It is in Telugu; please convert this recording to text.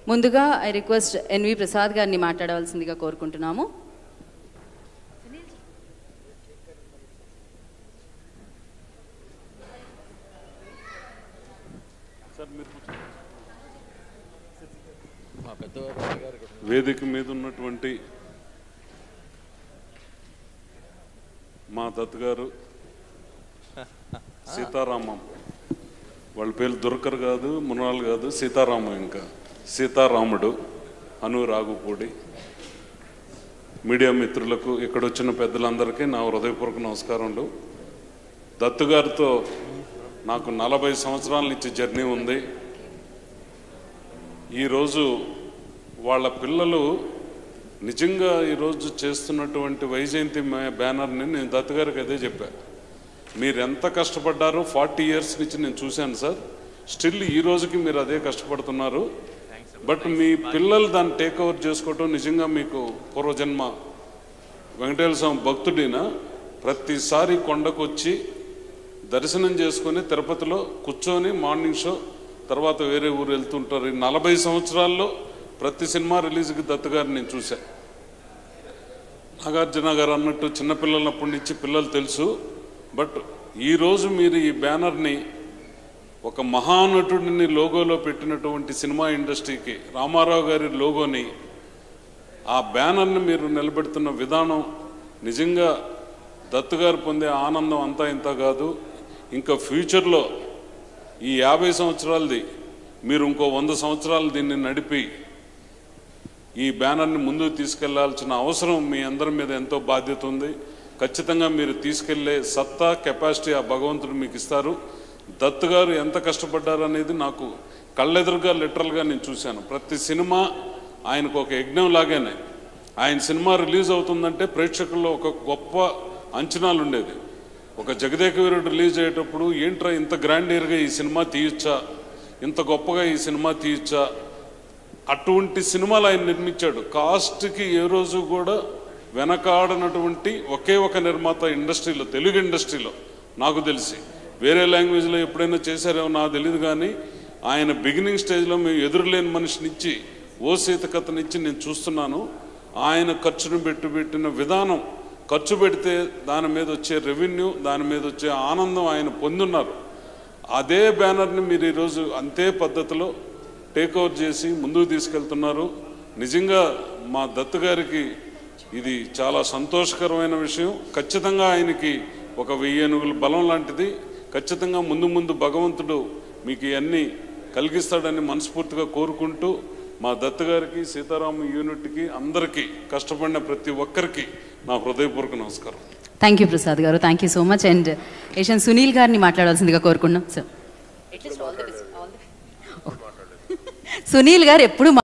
ముందుగా ఐ రిక్వెస్ట్ ఎన్వి ప్రసాద్ గారిని మాట్లాడవలసిందిగా కోరుకుంటున్నాము మా పెద్దవారు గారు ఇక్కడ వేదిక మీద ఉన్నటువంటి మా దత్తగారు సీతారామం వాళ్ళ పేరు దుర్కర్ కాదు మునాల్ కాదు సీతారామం ఇంకా సీతారాముడు అను రాగుపూడి మీడియా మిత్రులకు ఇక్కడ వచ్చిన పెద్దలందరికీ నా హృదయపూర్వక నమస్కారములు దత్తు గారితో నాకు నలభై సంవత్సరాల నుంచి జర్నీ ఉంది ఈరోజు వాళ్ళ పిల్లలు నిజంగా ఈరోజు చేస్తున్నటువంటి వైజయంతి మే- బ్యానర్ని నేను దత్తగారికి అదే చెప్పా మీరు ఎంత కష్టపడ్డారో ఫార్టీ ఇయర్స్ నుంచి నేను చూశాను సార్ స్టిల్ ఈ రోజుకి మీరు అదే కష్టపడుతున్నారు బట్ మీ పిల్లలు దాన్ని టేక్ ఓవర్ చేసుకోవటం నిజంగా మీకు పూర్వజన్మ వెంకటేశ్వర స్వామి భక్తుడిన ప్రతిసారి కొండకు వచ్చి దర్శనం చేసుకొని తిరుపతిలో కూర్చొని మార్నింగ్ షో తర్వాత వేరే ఊరు వెళ్తుంటారు ఈ నలభై సంవత్సరాల్లో ప్రతి సినిమా రిలీజ్కి దత్తగారిని నేను చూశా నాగార్జున గారు అన్నట్టు చిన్నపిల్లలప్పటి నుంచి పిల్లలు తెలుసు బట్ ఈరోజు మీరు ఈ బ్యానర్ని ఒక మహానటుడిని లోగోలో పెట్టినటువంటి సినిమా ఇండస్ట్రీకి రామారావు గారి లోగోని ఆ బ్యానర్ని మీరు నిలబెడుతున్న విధానం నిజంగా దత్తుగారు పొందే ఆనందం అంతా ఇంత కాదు ఇంకా ఫ్యూచర్లో ఈ యాభై సంవత్సరాలది మీరు ఇంకో వంద సంవత్సరాలు దీన్ని నడిపి ఈ బ్యానర్ని ముందుకు తీసుకెళ్లాల్సిన అవసరం మీ అందరి మీద ఎంతో బాధ్యత ఉంది ఖచ్చితంగా మీరు తీసుకెళ్లే సత్తా కెపాసిటీ ఆ భగవంతుడు మీకు ఇస్తారు దత్తు గారు ఎంత కష్టపడ్డారు అనేది నాకు కళ్ళెదురుగా లిటరల్గా నేను చూశాను ప్రతి సినిమా ఆయనకు ఒక యజ్ఞం లాగానే ఆయన సినిమా రిలీజ్ అవుతుందంటే ప్రేక్షకుల్లో ఒక గొప్ప అంచనాలు ఉండేది ఒక జగదేక వీరుడు రిలీజ్ అయ్యేటప్పుడు ఏంట్రా ఇంత గ్రాండియర్గా ఈ సినిమా తీయొచ్చా ఇంత గొప్పగా ఈ సినిమా తీయొచ్చా అటువంటి సినిమాలు ఆయన నిర్మించాడు కాస్ట్కి ఏ రోజు కూడా వెనకాడనటువంటి ఒకే ఒక నిర్మాత ఇండస్ట్రీలో తెలుగు ఇండస్ట్రీలో నాకు తెలిసి వేరే లాంగ్వేజ్లో ఎప్పుడైనా చేశారేమో నాకు తెలియదు కానీ ఆయన బిగినింగ్ స్టేజ్లో మేము ఎదురులేని మనిషినిచ్చి ఓ సీత కథనిచ్చి నేను చూస్తున్నాను ఆయన ఖర్చును పెట్టి పెట్టిన విధానం ఖర్చు పెడితే దాని మీద వచ్చే రెవెన్యూ దాని మీద వచ్చే ఆనందం ఆయన పొందున్నారు అదే బ్యానర్ని మీరు ఈరోజు అంతే పద్ధతిలో టేక్ ఓవర్ చేసి ముందుకు తీసుకెళ్తున్నారు నిజంగా మా దత్తు గారికి ఇది చాలా సంతోషకరమైన విషయం ఖచ్చితంగా ఆయనకి ఒక వెయ్యి ఏనుగుల బలం లాంటిది ఖచ్చితంగా ముందు ముందు భగవంతుడు మీకు ఇవన్నీ కలిగిస్తాడని మనస్ఫూర్తిగా కోరుకుంటూ మా దత్తు గారికి సీతారామ యూనిట్కి అందరికీ కష్టపడిన ప్రతి ఒక్కరికి నా హృదయపూర్వక నమస్కారం thank you Prasad garu thank you so much and Asian Sunil గారిని మాట్లాడాల్సిందిగా కోరుకున్నాం సార్ సునీల్ గారు ఎప్పుడు